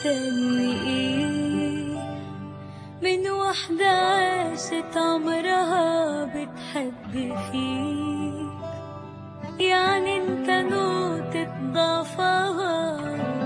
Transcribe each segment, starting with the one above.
مستني ايه من وحدة عاشت عمرها بتحب فيك يعني انت نقطة ضعفها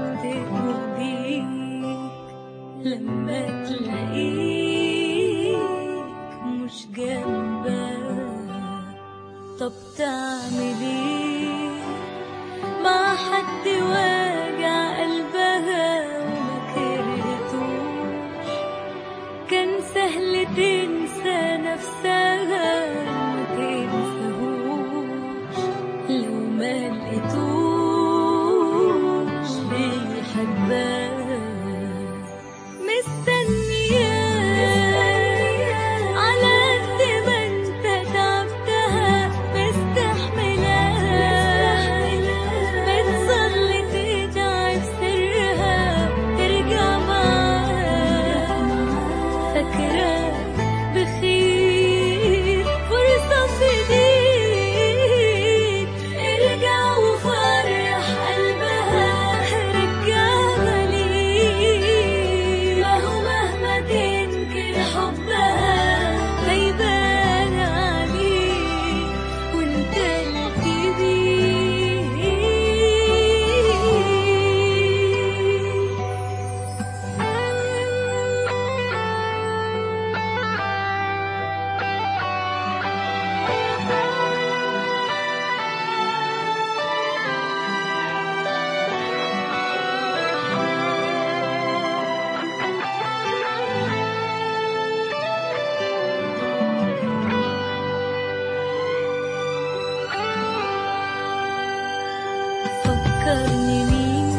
تقضيك لما تلاقيك مش جنبك طب تعمل ايه مع حد واجع قلبها وما كرهتوش كان سهل تنسى نفسها وما تنساهوش لو ما لقيتوش بيحبها مستنياه على قد ما انت تعبتها مستحملاه بتصلي تدعي في سرها ترجع معاه فاكراك بخير فرصة في ايديك ارجع وفرح قلبها رجعها ليك ما هو مهما تنكر حبها هيبان عليك وانت الكبير فكرني مين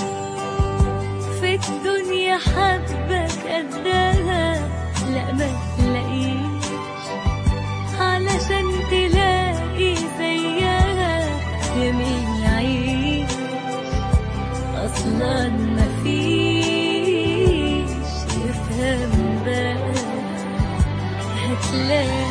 في الدنيا حبك قدها لا ما تلاقيش علشان تلاقي زيها يمين يعيش اصلا ما فيش يفهم بقى هتلاقي